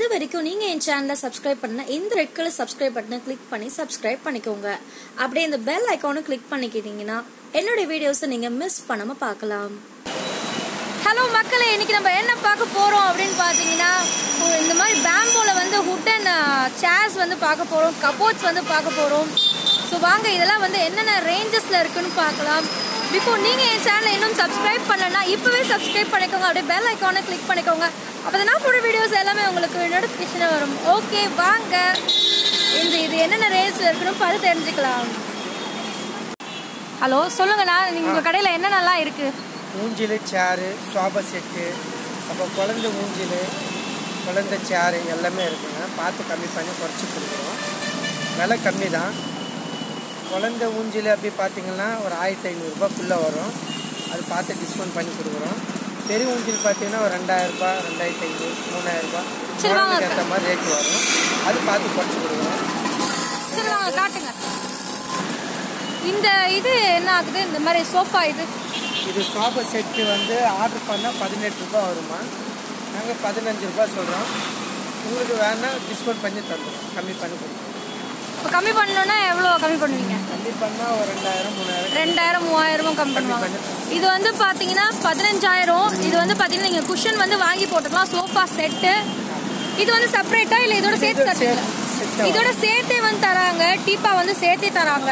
இது வரைக்கும் நீங்க என் சேனலை சப்ஸ்கிரைப் பண்ண இந்த ரெட் கலர் சப்ஸ்கிரைப் பட்டனை கிளிக் பண்ணி சப்ஸ்கிரைப் பண்ணிக்கோங்க அப்படியே இந்த பெல் ஐக்கானும் கிளிக் பண்ணிக்கிட்டீங்கன்னா என்னுடைய வீடியோஸை நீங்க மிஸ் பண்ணாம பார்க்கலாம் ஹலோ மக்களே இன்னைக்கு நம்ம என்ன பார்க்க போறோம் அப்படின்னு பார்த்தீங்கன்னா ஓ, இந்த மாதிரி பேம்போல வந்து ஹுட்டன் சேர்ஸ் வந்து பார்க்க போறோம் கபோர்ட்ஸ் வந்து பார்க்க போறோம் ஸோ வாங்க இதெல்லாம் வந்து என்னென்ன ரேஞ்சஸ்ல இருக்குன்னு பார்க்கலாம் பிஃபோர் நீங்க என் சேனலை இன்னும் சப்ஸ்கிரைப் பண்ணலன்னா இப்பவே சப்ஸ்கிரைப் பண்ணிக்கோங்க அப்படியே பெல் ஐக்கானை கிளிக் பண்ணிக்கோங்க அப்போ நான் போடுற வீடியோஸ் எல்லாமே உங்களுக்கு நோட்டிஃபிகேஷன் வரும் ஓகே வாங்க இந்த இது என்னென்ன ரேஞ்சில் இருக்குன்னு பார்த்து தெரிஞ்சுக்கலாம் ஹலோ சொல்லுங்கண்ணா உங்கள் கடையில் என்னென்னலாம் இருக்கு ஊஞ்சல் சேரு சோபா செட்டு அப்புறம் குழந்தை ஊஞ்சல் குழந்தை சேரு எல்லாமே இருக்குங்க பார்த்து கம்மி பண்ணி குறைச்சி கொடுக்குறோம் விலை கம்மி தான் குழந்தை ஊஞ்சல் அப்படி பார்த்தீங்கன்னா ஒரு ஆயிரத்தி ஐநூறுரூபாக்குள்ளே வரும் அது பார்த்து டிஸ்கவுண்ட் பண்ணி கொடுக்குறோம் பெரிய ஊஞ்சல் பார்த்தீங்கன்னா ஒரு ரெண்டாயிரரூபா ரெண்டாயிரத்தி ஐநூறு மூணாயிரரூபா சரி, வாங்க. குழந்தைக்கு ஏற்ற மாதிரி ரேட் வரும் அது பார்த்து குறைச்சி கொடுக்குறோம் சரி வாங்க காட்டுங்க இந்த இது என்ன ஆகுது இந்த மாதிரி சோஃபா இது இது சோபா செட்டு வந்து ஆர்டர் பண்ணால் பதினெட்டு ரூபாய் வருமா நாங்கள் பதினஞ்சு ரூபாய் சொல்கிறோம் உங்களுக்கு வேணா டிஸ்கவுண்ட் பண்ணி தந்துடுறோம் கம்மி பண்ணி கொடுக்குறோம் இப்போ கம்மி பண்ணணும்னா எவ்வளோ கம்மி பண்ணுவீங்க கம்மி பண்ணால் ஒரு ரெண்டாயிரம் மூணாயிரம் ரெண்டாயிரம் மூவாயிரமும் கம்மி பண்ணுவாங்க இது வந்து பார்த்தீங்கன்னா பதினஞ்சாயிரம் இது வந்து பார்த்தீங்கன்னா நீங்கள் குஷன் வந்து வாங்கி போட்டுக்கலாம் சோஃபா செட்டு இது வந்து செப்பரேட்டா இல்லை இதோட சேர்த்து இது தருவீங்களா set- set ஆ இதோட சேர்த்தே வந்து தராங்க டீப்பா வந்து சேர்த்தே தராங்க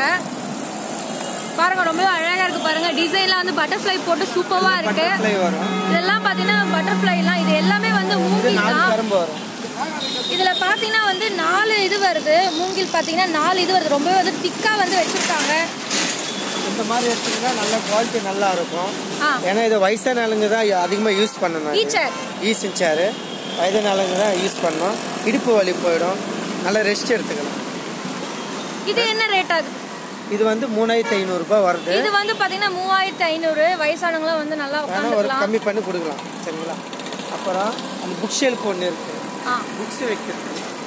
பாருங்க ரொம்ப அழகா இருக்கு பாருங்க டிசைன்லாம் வந்து பட்டர்ஃப்ளை போட்டு சூப்பரா இருக்கு பட்டர்ஃப்ளை வரும் இதெல்லாம் பாத்தீங்கன்னா பட்டர்ஃப்ளைலாம் இது எல்லாமே வந்து இது மூங்கில் நாலு தான் கரும்பு வரும் இதுல பாத்தீங்கன்னா வந்து நாலு இது வருது மூங்கில் பாத்தீங்கன்னா நாலு இது வருது ரொம்பவே வந்து திக்கா வந்து வச்சிருக்காங்க இந்த மாதிரி எடுத்தீங்கன்னா நல்ல குவாலிட்டி நல்லா இருக்கும் ஆ ஏன்னா இது வயசான ஆளுங்க தான் அதிகமாக யூஸ் பண்ணணும் ஈச்சர் ஈஸி சேரு வயதான ஆளுங்க தான் யூஸ் பண்ணணும் இடுப்பு வலி போயிடும் நல்லா ரெஸ்ட் எடுத்துக்கலாம் இது என்ன ரேட் ஆகுது இது வந்து மூணாயிரத்தி ஐநூறுரூபா வருது இது வந்து பாத்தீங்கன்னா மூவாயிரத்தி ஐநூறு வயசானவங்களும் வந்து நல்லா வேணா ஒரு உட்காந்துக்கலாம் கம்மி பண்ணி கொடுக்கலாம் சரிங்களா அப்புறம் அந்த புக் ஷெல்ஃப் ஒன்று இருக்கு ஆ புக்ஸ் வைக்கிறது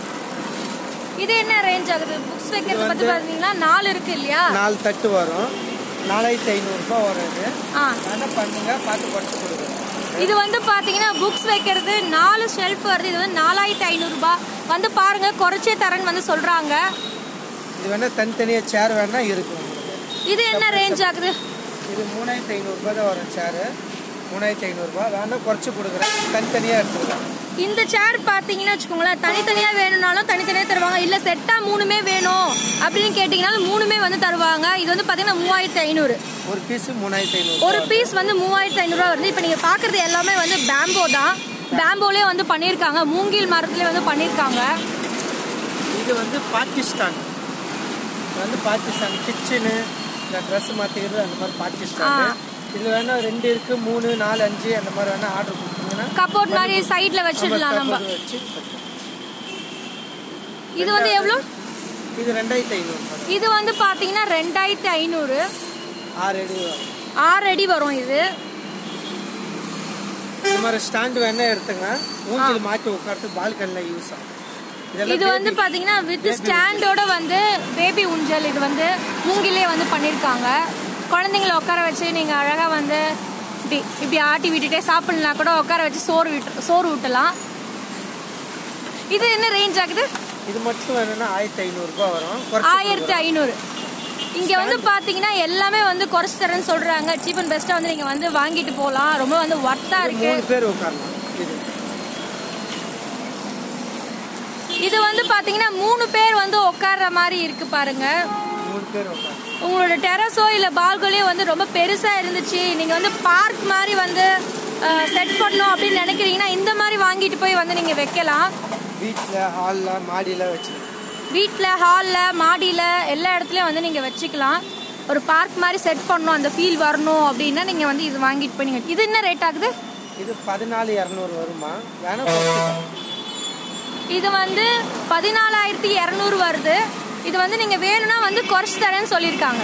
இது என்ன ரேஞ்ச் ஆகுது புக்ஸ் வைக்கிறது இது பத்தி வந்து- பாத்தீங்கன்னா நாலு இருக்கு இல்லையா நாலு தட்டு வரும் நாலாயிரத்தி ஐநூறுரூபா வரும் இது ஆ வேணா பண்ணுங்க பார்த்து குறைச்சி கொடுக்குறோம் இது வந்து பாத்தீங்கன்னா புக்ஸ் வைக்கிறது நாலு ஷெல்ஃப் வருது இது வந்து நாலாயிரத்தி ஐநூறுரூபா வந்து பாருங்க குறைச்சே தரேன்னு வந்து சொல்றாங்க இது வேணா தனித்தனியாக சேர் வேணா இருக்கும் உங்களுக்கு. இது என்ன ரேஞ்ச் ஆகுது இது மூணாயிரத்தி ஐநூறுரூபா தான் வரும் சேரு மூணாயிரத்தி ஐநூறுரூபா வேணா குறைச்சி கொடுக்குறேன் தனித்தனியாக எடுத்துக்கலாம் இந்த சேர் பாத்தீங்கன்னா வச்சுக்கோங்களேன் தனித்தனியா வேணும்னாலும் தனித்தனியா தருவாங்க இல்ல செட்டா மூணுமே வேணும் அப்படின்னு கேட்டீங்கன்னாலும் மூணுமே வந்து தருவாங்க இது வந்து பாத்தீங்கன்னா மூவாயிரத்தி ஐநூறு ஒரு பீஸு மூணாயிரத்தி ஐநூறு ஒரு பீஸ் வந்து மூவாயிரத்தி ஐநூறுரூவா வருது இப்போ நீங்கள் பார்க்குறது எல்லாமே வந்து பேம்போ தான் பேம்போலே வந்து பண்ணியிருக்காங்க மூங்கில் மரத்துலேயே வந்து பண்ணியிருக்காங்க இது வந்து பாகிஸ்தான் இது வந்து பாகிஸ்தான் கிச்சனு இந்த ட்ரெஸ் மாற்றிக்கிறது அந்த மாதிரி பாகிஸ்தான் ஆ. இதில் வேணா ரெண்டு இருக்கு மூணு நாலு அஞ்சு அந்த மாதிரி வேணா ஆர்டர் கொடுத்தீங்கன்னா கப்போர்ட் மாதிரி சைடில் வச்சிடலாம் நம்ம நம்ம வச்சு இது வந்து எவ்வளோ இது ரெண்டாயிரத்தி ஐநூறு இது வந்து பார்த்தீங்கன்னா ரெண்டாயிரத்தி ஐநூறு ஆறு அடி வரும் ஆறு அடி வரும் இது இந்த மாதிரி ஸ்டாண்ட் வேணா எடுத்துங்க ஊஞ்சல் மாட்டி உட்காந்து பால்கனியில் யூஸ் ஆகும் இதெல்லாம் இது வந்து baby- பார்த்தீங்கன்னா வித் ஸ்டாண்டோட வந்து பேபி ஊஞ்சல் இது வந்து மூங்கிலே வந்து பண்ணியிருக்காங்க குழந்தைங்கள உட்கார வச்சு நீங்கள் அழகாக வந்து இப்படி இப்படி ஆட்டி விட்டுட்டே சாப்பிடலாம் கூட உட்கார வச்சு சோறு விட்டு சோறு ஊட்டலாம் இது என்ன ரேஞ்ச் ஆகுது இது மட்டும் வேணும்னா ஆயிரத்தி ஐநூறுரூபா வரும் குறைச்சு ஆயிரத்தி ஐநூறு இங்க வந்து பாத்தீங்கன்னா எல்லாமே வந்து குறைச்சு தரேன்னு சொல்றாங்க சீப் அண்ட் பெஸ்டா வந்து நீங்க வந்து வாங்கிட்டு போகலாம் ரொம்ப வந்து ஒர்த்தா கொடுக்குறோம். இருக்கு மூணு பேர் உட்காரலாம் இது இது வந்து பாத்தீங்கன்னா மூணு பேர் வந்து உட்கார்ற மாதிரி இருக்கு பாருங்க மூணு பேர் உட்காரலாம் உங்களோட டெரஸோ இல்ல பால்கனியோ வந்து ரொம்ப பெருசா இருந்துச்சு நீங்க வந்து பார்க் மாதிரி வந்து செட் பண்ணணும் அப்படின்னு நினைக்கிறீங்கன்னா இந்த மாதிரி வாங்கிட்டு போய் வந்து நீங்க வைக்கலாம் வீட்டில் ஹாலில் மாடியில் வச்சுருக்கோம் வீட்டில் ஹாலில் மாடியில் எல்லா இடத்துலையும் வந்து நீங்கள் வச்சுக்கலாம் ஒரு பார்க் மாதிரி செட் பண்ணணும் அந்த ஃபீல் வரணும் அப்படின்னா நீங்கள் வந்து இது வாங்கிட்டு போய் நீங்கள் இது என்ன ரேட் ஆகுது இது பதினாலு இரநூறு வருமா வேணா குறைச்சிக்கலாம். இது வந்து பதினாலாயிரத்தி இரநூறு வருது இது வந்து நீங்கள் வேணும்னா வந்து குறைச்சி தரேன்னு சொல்லியிருக்காங்க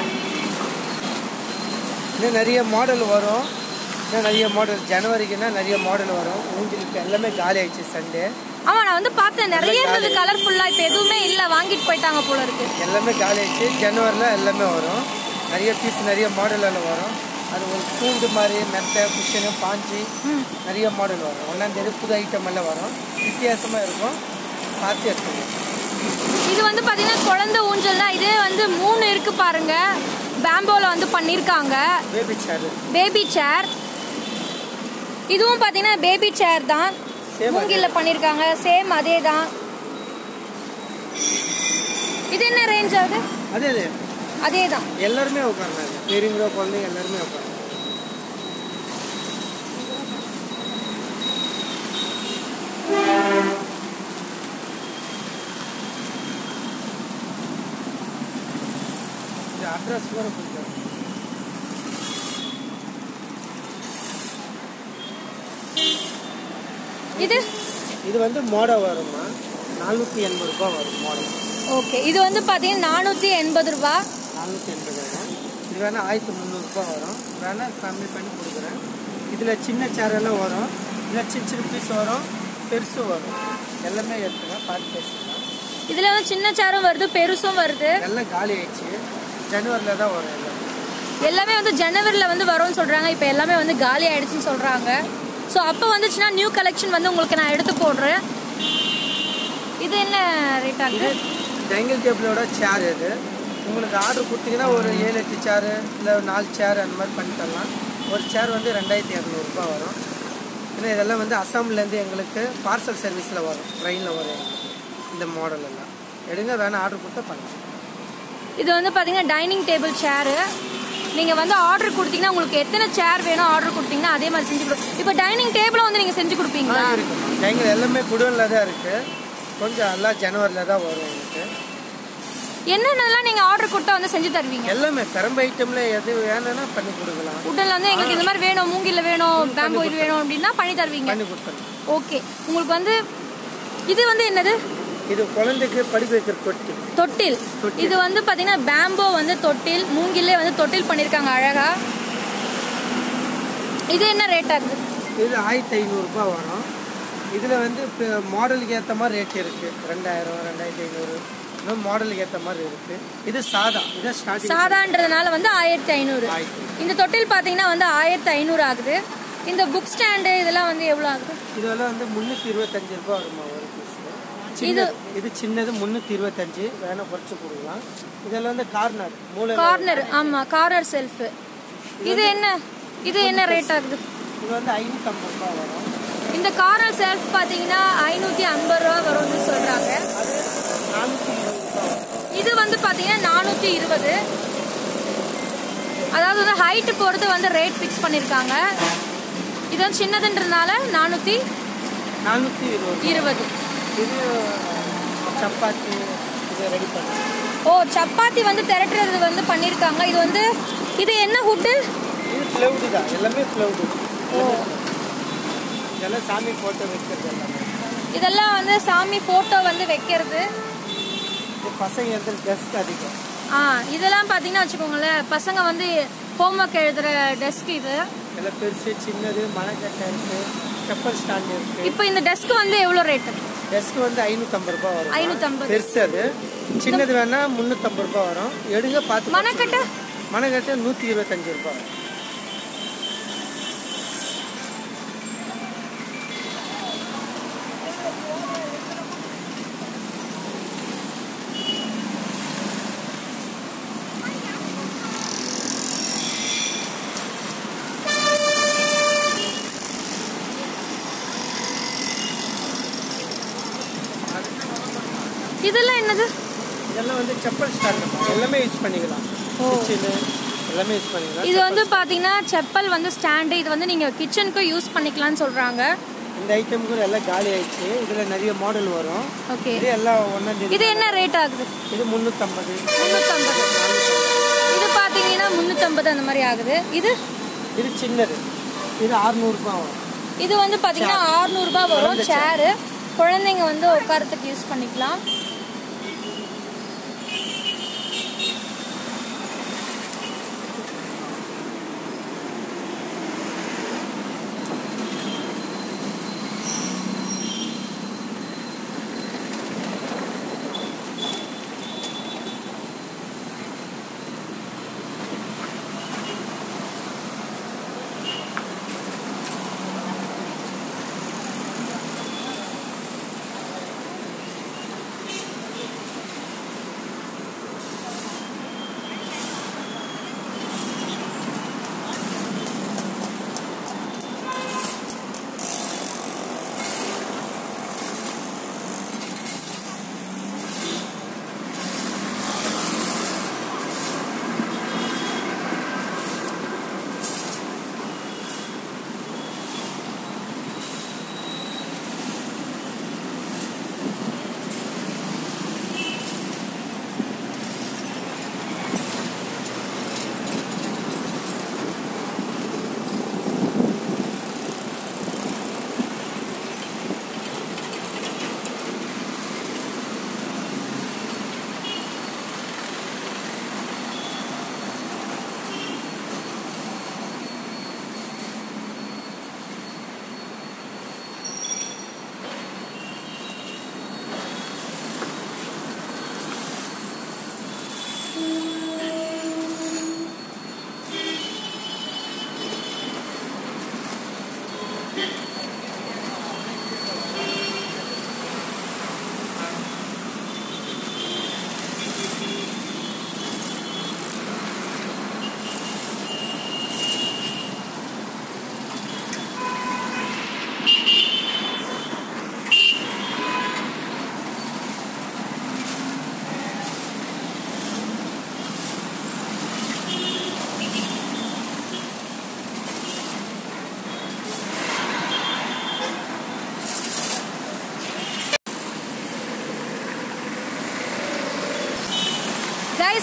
இன்னும் நிறைய மாடல் வரும் இன்னும் நிறைய மாடல் ஜனவரிக்குன்னா நிறைய மாடல் வரும் ஊஞ்சலுக்கு எல்லாமே காலி ஆயிடுச்சு சண்டே ஆமாம் நான் வந்து பார்த்தேன் நிறைய இருந்தது கலர்ஃபுல்லாக இப்போ எதுவுமே இல்லை வாங்கிட்டு போயிட்டாங்க போல இருக்கு எல்லாமே காலி ஆயிடுச்சு ஜனவரியில் எல்லாமே வரும் நிறைய பீஸ் நிறைய மாடல் எல்லாம் வரும் அது ஒரு கூண்டு மாதிரி மெத்தை குஷனு பாஞ்சி நிறைய மாடல் வரும் ஒன்றாந்தேதி புது ஐட்டம் எல்லாம் வரும் வித்தியாசமாக இருக்கும் பார்த்து எடுத்துங்க இது வந்து பாத்தீங்கன்னா குழந்தை ஊஞ்சல் தான் இதே வந்து மூணு இருக்கு பாருங்க பேம்போல வந்து பண்ணிருக்காங்க பேபி சேர் பேபி சேர் இதுவும் பாத்தீங்கன்னா பேபி சேர் தான் Same மூங்கில்ல பண்ணிருக்காங்க சேம் அதே தான் இது என்ன ரேஞ்ச் ஆகுது அதே அதே அதே தான் எல்லாருமே உட்காருனாங்க பெரியவங்க குழந்தைங்க எல்லாருமே உட்காரு இது அட்ரஸ் கூட கொடுத்தாரு இது இது வந்து மோடை வருமா நானூற்றி எண்பது ரூபாய் வரும் மோடை ஓகே இது வந்து பாத்தீங்கன்னா நானூத்தி எண்பது ரூபா நானூற்றி எண்பது வரும் இது வேணால் ஆயிரத்தி முந்நூறுரூபா வரும் வேணால் கம்மி பண்ணி கொடுக்குறேன் இதில் சின்ன சேர் எல்லாம் வரும் இதில் சின்ன சின்ன பீஸ் வரும் பெருசு வரும் எல்லாமே எடுத்துங்க பார்த்து பேசுங்க இதுல வந்து சின்ன சேரும் வருது பெருசும் வருது எல்லாம் காலி ஆயிடுச்சு ஜனவரியில் தான் வரும் எல்லாம் எல்லாமே வந்து ஜனவரில வந்து வரும்னு சொல்றாங்க இப்போ எல்லாமே வந்து காலி ஆயிடுச்சுன்னு சொல்றாங்க ஸோ அப்போ வந்துச்சுன்னா நியூ கலெக்ஷன் வந்து உங்களுக்கு நான் எடுத்து போடுறேன் இது என்ன ரேட் இது ஆகுது டைனிங் டேபிளோட சேர் இது உங்களுக்கு ஆர்டர் கொடுத்தீங்கன்னா ஒரு ஏழு எட்டு சேரு இல்லை நாலு சேர் அந்த மாதிரி பண்ணி தரலாம் ஒரு சேர் வந்து ரெண்டாயிரத்தி இரநூறுபா வரும் ஏன்னா இதெல்லாம் வந்து அஸ்ஸாம்லேருந்து எங்களுக்கு பார்சல் சர்வீஸில் வரும் ட்ரெயினில் வரும் எங்களுக்கு. இந்த மாடல் எல்லாம் எடுங்க வேணால் ஆர்டர் கொடுத்தா பண்ணலாம் இது வந்து பாத்தீங்கன்னா டைனிங் டேபிள் சேரு நீங்க வந்து ஆர்டர் கொடுத்தீங்கன்னா உங்களுக்கு எத்தனை சேர் வேணும் ஆர்டர் கொடுத்தீங்கன்னா அதே மாதிரி செஞ்சு கொடு இப்போ டைனிங் டேபிளும் வந்து நீங்க செஞ்சு கொடுப்பீங்களா இருக்குமா டைனிங் எல்லாமே குடோனில் தான் இருக்குது கொஞ்சம் எல்லாம் ஜனவரியில் தான் வரும் எனக்கு என்னென்னலாம் நீங்க ஆர்டர் கொடுத்தா வந்து செஞ்சு தருவீங்க எல்லாமே பெரம்பு ஐட்டமில் எது வேணும்னா பண்ணி கொடுக்கலாம் உடன்ல வந்து எங்களுக்கு இந்த மாதிரி வேணும் மூங்கில வேணும் பேம்போ இது வேணும் அப்படின்னா பண்ணி தருவீங்க பண்ணி கொடுத்துருங்க ஓகே உங்களுக்கு வந்து இது வந்து என்னது இது குழந்தைக்கு படிக்க வைக்கிற தொட்டி தொட்டில் தொட்டில். இது வந்து பாத்தீங்கன்னா பேம்போ வந்து தொட்டில் மூங்கிலே வந்து தொட்டில் பண்ணிருக்காங்க அழகா இது என்ன ரேட் ஆகுது இது ஆயிரத்தி ஐநூறுரூபா வரும் இதில் வந்து இப்போ மாடலுக்கு ஏற்ற மாதிரி ரேட் இருக்குது ரெண்டாயிரம் ரெண்டாயிரத்தி ஐநூறு இன்னும் மாடலுக்கு ஏற்ற மாதிரி இருக்குது இது சாதா இதான் ஸ்டார்டிங் சாதான்றதுனால வந்து ஆயிரத்தி ஐநூறு ஆயிரத்தி இந்த தொட்டில் பாத்தீங்கன்னா வந்து ஆயிரத்தி ஐநூறு ஆகுது இந்த புக் ஸ்டாண்டு இதெல்லாம் வந்து எவ்வளவு ஆகுது இதெல்லாம் வந்து முந்நூற்றி இருபத்தஞ்சு ரூபா வருமா ஒரு பீஸ் இது- சின்ன இது சின்னது முந்நூற்றி இருபத்தஞ்சு வேணா குறைச்சி கொடுக்கலாம் இதெல்லாம் வந்து கார்னர் மூளை கார்னர் ஆமா கார்னர் செல்ஃப் இது என்ன இது என்ன ரேட் ஆகுது இது வந்து ஐநூற்றம்பது ரூபா வரும் இந்த கார்னர் செல்ஃப் பாத்தீங்கன்னா ஐநூத்தி ஐம்பது ரூபா வரும்னு சொல்றாங்க அது நானூற்றி இருபது ரூபா வரும் இது வந்து பாத்தீங்கன்னா நானூத்தி இருபது அதாவது வந்து ஹைட் பொறுத்து வந்து ரேட் ஃபிக்ஸ் பண்ணிருக்காங்க இது வந்து சின்னதுன்றதுனால நானூத்தி நானூற்றி இருபது இருபது இது சப்பாத்தி இது ரெடி பண்ணுறோம் ஓ சப்பாத்தி வந்து திரட்டுறது வந்து பண்ணிருக்காங்க இது வந்து இது என்ன ஹுட்டு இது ஃப்ளவுடு தான் எல்லாமே ஃப்ளவுடு இதெல்லாம் சாமி ஃபோட்டோ வைக்கிறது எல்லாமே இதெல்லாம் வந்து சாமி போட்டோ வந்து வைக்கிறது இது பசங்க இடத்துல டெஸ்ட் அதிகம் ஆ இதெல்லாம் பாத்தீங்கன்னா வச்சுக்கோங்களேன் பசங்க வந்து ஹோம்ஒர்க் எழுதுற டெஸ்க் இது எல்லாம் பெருசு சின்னது மலைக்கட்டை இருக்கு செப்பல் ஸ்டாண்ட் இருக்கு இப்போ இந்த டெஸ்க் வந்து எவ்வளோ ரேட்டு டெஸ்க் வந்து ஐநூற்றம்பது ரூபாய் வரும் 550. பெருசு அது சின்னது வேணா முந்நூற்றம்பது ரூபாய் வரும் எடுங்க பார்த்து மணக்கட்டை மனக்கட்டை நூற்றி இருபத்தஞ்சு ரூபாய் வரும் இதெல்லாம் என்னது இதெல்லாம் வந்து செப்பல் ஸ்டாண்ட் எல்லாமே யூஸ் பண்ணிக்கலாம் கிச்சனு எல்லாமே யூஸ் பண்ணிக்கலாம் இது வந்து பாத்தீங்கன்னா செப்பல் வந்து ஸ்டாண்டு இது வந்து நீங்க கிச்சனுக்கு யூஸ் பண்ணிக்கலாம்னு சொல்றாங்க இந்த ஐட்டம் கூட எல்லாம் காலி ஆயிடுச்சு இதுல நிறைய மாடல் வரும் ஓகே இது எல்லாம் ஒன்னாம் தேதி இது என்ன ரேட் ஆகுது இது முந்நூற்றம்பது முந்நூற்றம்பது இது பாத்தீங்கன்னா முந்நூற்றம்பது அந்த மாதிரி ஆகுது இது இது சின்னது இது அறுநூறுபா வரும் இது வந்து பாத்தீங்கன்னா 600 ரூபாய் வரும் சேரு குழந்தைங்க வந்து உட்காரத்துக்கு யூஸ் பண்ணிக்கலாம்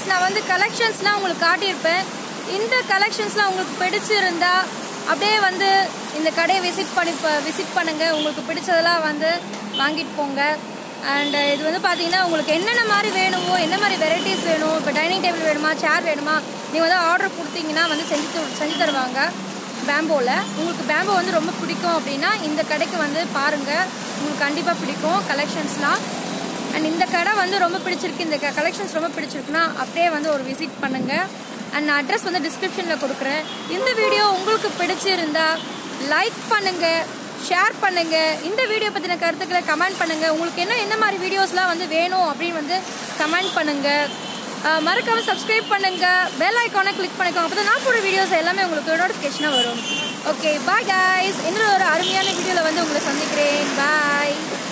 நான் வந்து கலெக்ஷன்ஸ்லாம் உங்களுக்கு காட்டியிருப்பேன் இந்த கலெக்ஷன்ஸ்லாம் உங்களுக்கு பிடிச்சிருந்தா அப்படியே வந்து இந்த கடையை விசிட் பண்ணி விசிட் பண்ணுங்க உங்களுக்கு பிடிச்சதெல்லாம் வந்து வாங்கிட்டு போங்க அண்ட் இது வந்து பார்த்தீங்கன்னா உங்களுக்கு என்னென்ன மாதிரி வேணுமோ என்ன மாதிரி வெரைட்டிஸ் வேணும் இப்போ டைனிங் டேபிள் வேணுமா சேர் வேணுமா நீங்கள் வந்து ஆர்டர் கொடுத்தீங்கன்னா வந்து செஞ்சு து- செஞ்சு தருவாங்க பேம்போவில் உங்களுக்கு பேம்போ வந்து ரொம்ப பிடிக்கும் அப்படின்னா இந்த கடைக்கு வந்து பாருங்கள் உங்களுக்கு கண்டிப்பாக பிடிக்கும் கலெக்ஷன்ஸ்லாம் அண்ட் இந்த கடை வந்து ரொம்ப பிடிச்சிருக்கு இந்த கலெக்ஷன்ஸ் ரொம்ப பிடிச்சிருக்குன்னா அப்படியே வந்து ஒரு விசிட் பண்ணுங்கள் அண்ட் நான் அட்ரஸ் வந்து டிஸ்கிரிப்ஷனில் கொடுக்குறேன் இந்த வீடியோ உங்களுக்கு பிடிச்சிருந்தா லைக் பண்ணுங்கள் ஷேர் பண்ணுங்கள் இந்த வீடியோ பற்றின கருத்துக்களை கமெண்ட் பண்ணுங்கள் உங்களுக்கு என்ன என்ன மாதிரி வீடியோஸ்லாம் வந்து வேணும் அப்படின்னு வந்து கமெண்ட் பண்ணுங்கள் மறக்காம சப்ஸ்கிரைப் பண்ணுங்க பெல் ஐக்கானை கிளிக் பண்ணிக்கோங்க அப்போ நான் போடுற வீடியோஸ் எல்லாமே உங்களுக்கு நோட்டிஃபிகேஷனாக வரும் ஓகே பாய் guys இன்னொரு ஒரு அருமையான வீடியோவில் வந்து உங்களை சந்திக்கிறேன் பாய்